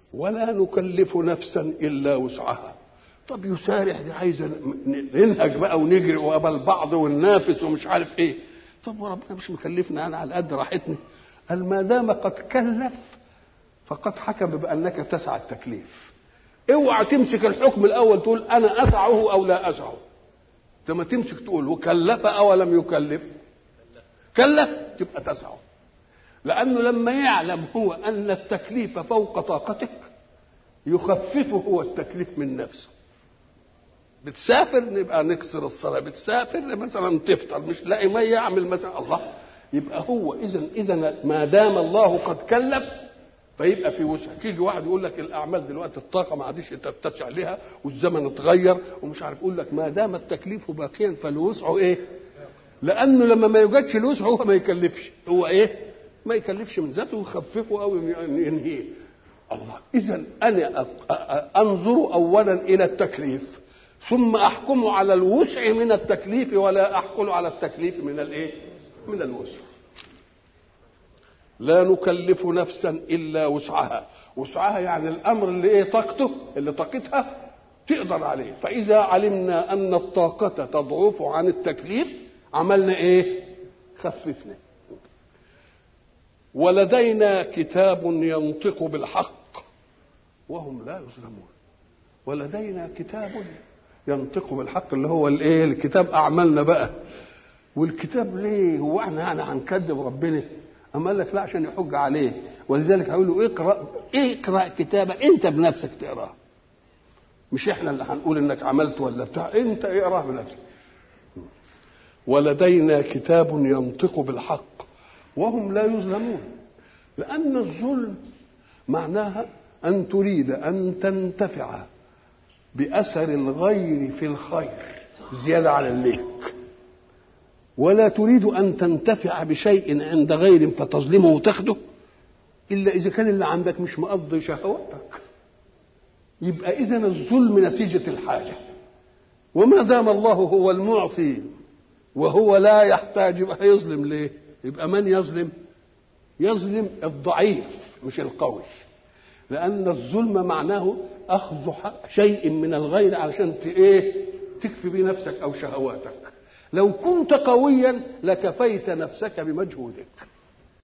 ولا نكلف نفسا الا وسعها طب يسارع دي عايزه ننهج بقى ونجري وقبل بعض وننافس ومش عارف ايه طب وربنا مش مكلفنا انا على قد راحتنا قال ما دام قد كلف فقد حكم بانك تسعى التكليف اوعى تمسك الحكم الاول تقول انا اسعه او لا اسعه لما تمسك تقول وكلف او لم يكلف كلف تبقى تسعه لانه لما يعلم هو ان التكليف فوق طاقتك يخففه هو التكليف من نفسه بتسافر نبقى نكسر الصلاه بتسافر مثلا تفطر مش لاقي ما يعمل مثلا الله يبقى هو اذا اذا ما دام الله قد كلف فيبقى في وسع يجي واحد يقول لك الاعمال دلوقتي الطاقه ما عادش تتسع لها والزمن اتغير ومش عارف يقول لك ما دام التكليف باقيا فالوسع ايه؟ لانه لما ما يوجدش الوسع هو ما يكلفش هو ايه؟ ما يكلفش من ذاته ويخففه او ينهيه الله اذا انا انظر اولا الى التكليف ثم احكم على الوسع من التكليف ولا احكم على التكليف من الايه؟ من الوسع لا نكلف نفسا الا وسعها وسعها يعني الامر اللي ايه طاقته اللي طاقتها تقدر عليه فاذا علمنا ان الطاقه تضعف عن التكليف عملنا ايه خففنا ولدينا كتاب ينطق بالحق وهم لا يظلمون ولدينا كتاب ينطق بالحق اللي هو الايه الكتاب اعمالنا بقى والكتاب ليه هو احنا يعني هنكذب ربنا أما قال لك لا عشان يحج عليه ولذلك هيقول له اقرا اقرا كتابك انت بنفسك تقراه مش احنا اللي هنقول انك عملت ولا بتاع انت اقراه بنفسك ولدينا كتاب ينطق بالحق وهم لا يظلمون لان الظلم معناها ان تريد ان تنتفع باثر الغير في الخير زياده على الليك ولا تريد ان تنتفع بشيء عند غير فتظلمه وتاخده الا اذا كان اللي عندك مش مقضي شهواتك يبقى اذا الظلم نتيجه الحاجه وما دام الله هو المعطي وهو لا يحتاج يبقى يظلم ليه يبقى من يظلم يظلم الضعيف مش القوي لان الظلم معناه اخذ شيء من الغير علشان ايه تكفي بيه نفسك او شهواتك لو كنت قويا لكفيت نفسك بمجهودك